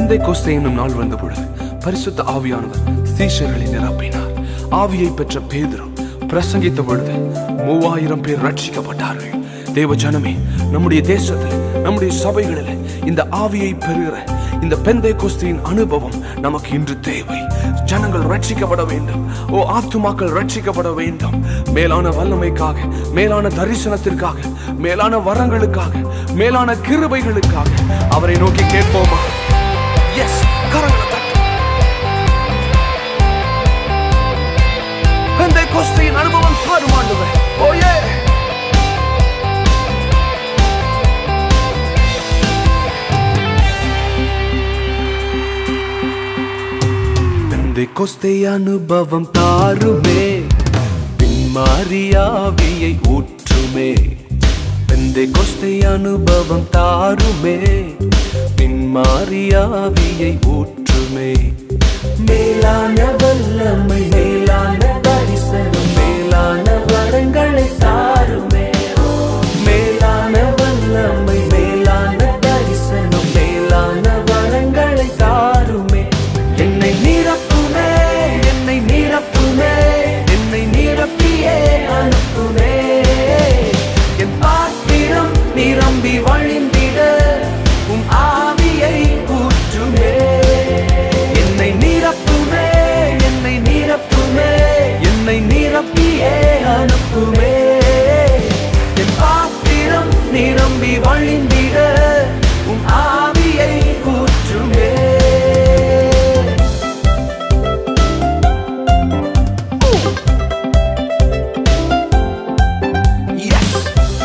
பெந்தை கொஸ்தை என்னும் நாள் வந்த பொழுது பரிசுத்த ஆவியானவர் சீஷர்களை நிரப்பினார் ஆவியை பெற்ற பேதுரு பிரசங்கித்த பொழுது மூவாயிரம் பேர் ரட்சிக்கப்பட்டார்கள் தேவ ஜனமே நம்முடைய தேசத்தில் நம்முடைய சபைகளில் இந்த ஆவியை பெறுகிற இந்த பெந்தை கொஸ்தியின் அனுபவம் நமக்கு இன்று தேவை ஜனங்கள் ரட்சிக்கப்பட வேண்டும் ஓ ஆத்துமாக்கள் ரட்சிக்கப்பட வேண்டும் மேலான வல்லமைக்காக மேலான தரிசனத்திற்காக மேலான வரங்களுக்காக மேலான கிருபைகளுக்காக அவரை நோக்கி கேட்போமா எஸ் கரங்களை தட்டு பெந்தை கொஸ்தியின் அனுபவம் தாருமாண்டுவர் ஓ ஏ பெந்தை கொஸ்தை அனுபவம் தாருமே பின்மாரியாவியை ஊற்றுமே பெந்தை கொஸ்தை அனுபவம் தாருமே பின்மாரியாவியை ஊற்றுமே மேலான வல்லமை மேலான தரிசனம் மேலான வரங்களை தாருமே மேலான வல்லமை மேலான தரிசனம் மேலான வரங்களை தாருமே என்னை நிரப்புமே என்னை நிரப்புமே என்னை நிரப்பியே அனுப்புமே என் பாத்திரம் நிரம்பி வழிந்திட உம் ஆவியை ஊற்றுமே என்னை நிரப்புமே என்னை நிரப்புமே என்னை நிரப்பியே அனுப்புமே என் பாத்திரம் நிரம்பி வழிந்திட உம் ஆவியை ஊற்றுமே Yes!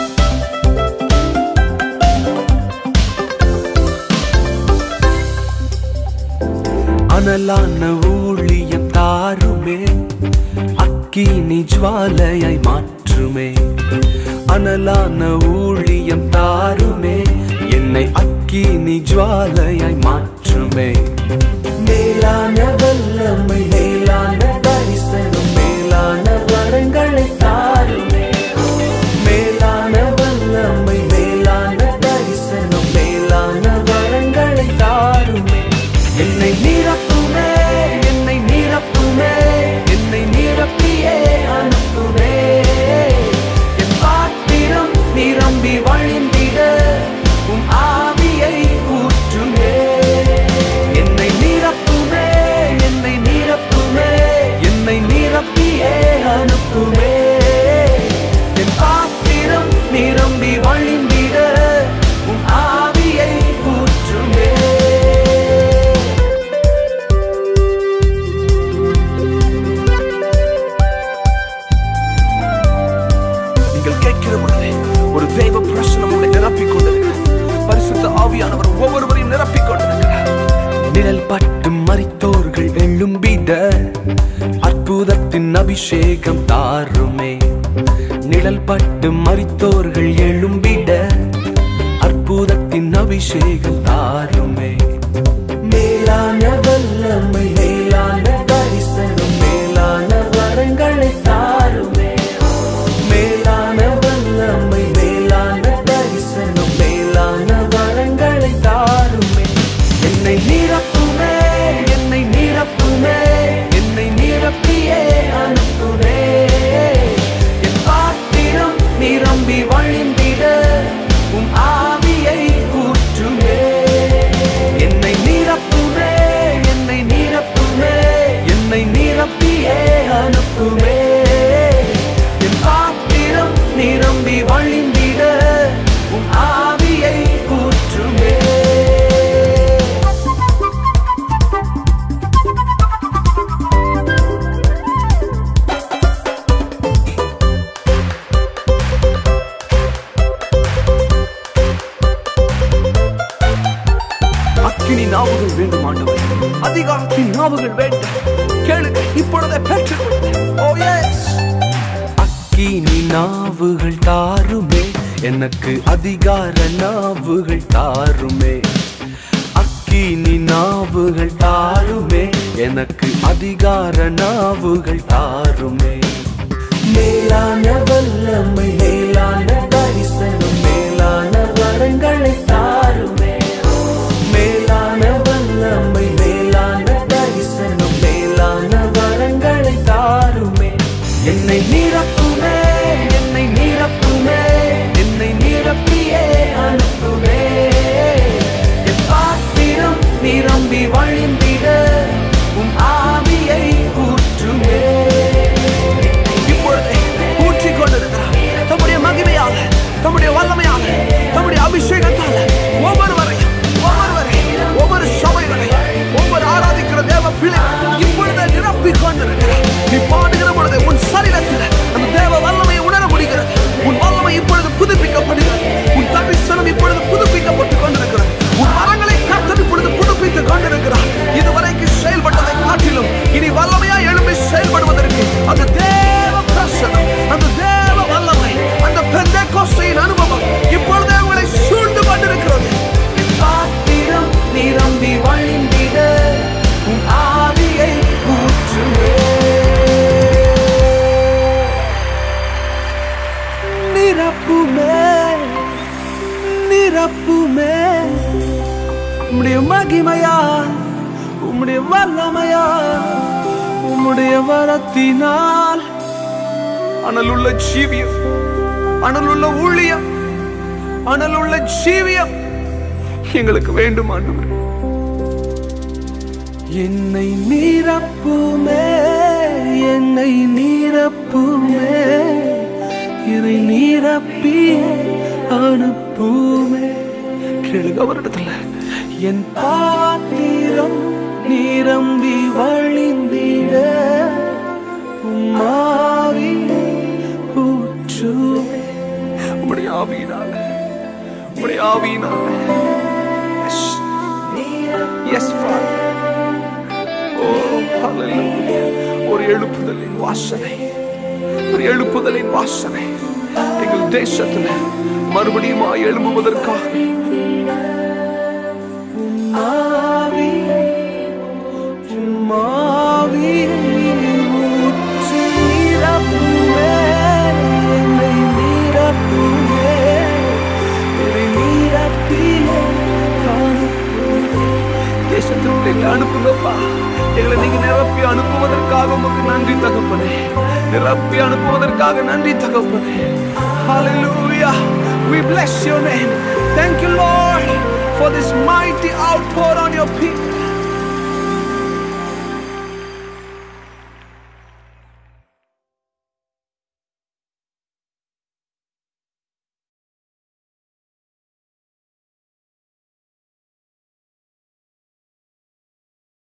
அனலான ஊழியம் தாருமே அக்கினி ஜுவாலையாய் மாற்றுமே அனலான ஊழியம் தாருமே என்னை அக்கினி ஜுவாலையாய் மாற்றுமே மேலான வல்லமை மேலான தரிசனம் மேலான வரங்களை தாருமே மேலான வல்லமை மேலான தரிசனம் மேலான வரங்களை தாருமே என்னை நிரப்புமே என்னை நிரப்புமே என்னை நிரப்பியே அனுப்புமே என் பாத்திரம் நிரம்பி வழிந்திட உம் ஆவியை ஊற்றுமே என்னை நிரப்புமே என்னை நிரப்புமே என்னை நிரப்பியே அனுப்புமே என் பாத்திரம் நிரம்பி வழிந்திட உம் ஆவியை ஊற்றுமே நீங்கள் கேட்கிற பொழுது ஒரு தெய்வ பிரசனம் உங்களை நிரப்பிக் கொண்டிருக்கிறது பரிசுத்த ஆவியானவர் ஒவ்வொருவரையும் நிரப்பிக் கொண்டிருக்கிறார் நிழல் பட்டு மறித்தோர்கள் எழும்பிட அற்புதத்தின் அபிஷேகம் தாருமே நிழல் பட்டு மறித்தோர்கள் எழும்பிட அற்புதத்தின் அபிஷேகம் தாருமே மேலான வல்லமை மேலான தரிசனம் மேலான வரங்களை தாருமே மேலான வல்லமை மேலான தரிசனம் மேலான வரங்களை தாருமே என்னை நிரப்புமே என்னை நிரப்புமே என்னை நிரப்பியே அனுப்புமே என் பாத்திரம் நிரம்பி வழிந்திட உம் ஆவியை ஊற்றுமே என்னை நிரப்புமே என்னை நிரப்புமே என்னை நிரப்பியே அனுப்புமே என் பாத்திரம் நிரம்பி வழிந்திட உம் ஆவியை ஊற்றுமே அக்கினி நாவுகள் வேண்டும் ஆண்டவர் அதிகாரத்தின் நாவுகள் வேண்டும் கேளுங்க இப்பொழுதே பெற்றுக் ஓ எஸ் அக்கினி நாவுகள் தாருமே எனக்கு அதிகார நாவுகள் தாருமே அக்கினி நாவுகள் தாருமே எனக்கு அதிகார நாவுகள் தாருமே மேலான வல்லமை மேலான தரிசனம் மேலான வரங்களை தாருமே மேலான வல்லமை நிரப்புமே உம்முடைய மகிமையா உம்முடைய வல்லமையா உம்முடைய வரத்தினால் அனலுள்ள ஜீவியம் அனலுள்ள ஊழியம் அனலுள்ள ஜீவியம் எங்களுக்கு வேண்டும் ஆண்டவரே என்னை நீரப்புமே என்னை நீரப்புமே என்னை நீரப்பி அனுப்புமே கேளுங்க அவரிடத்துல என் பாத்திரம் நிரம்பி வழிந்திட உம்மாவி ஊற்றுமே உம்முடைய ஆவியினால உம்முடைய ஆவியினால எஸ் ஃபாதர் ஓ hallelujah. ஒரு எழுப்புதலின் வாசனை ஒரு எழுப்புதலின் வாசனை எங்கள் தேசத்துல மறுபடியும் எழும்புவதற்காக உம்மாவி, உம்மாவி ஊற்றி நிரப்புமே, என்னை நிரப்புமே, என்னை நிரப்பி அனுப்புமே. தேசத்துக்குள்ள எங்களை அனுப்புங்கப்பா எங்களை நீங்க நிரப்பி அனுப்புவதற்காக உமக்கு நன்றி தகப்பனே நிரப்பி அனுப்புவதற்காக நன்றி தகப்பனே Hallelujah. We bless your name. Thank you, Lord, for this mighty outpour on your people.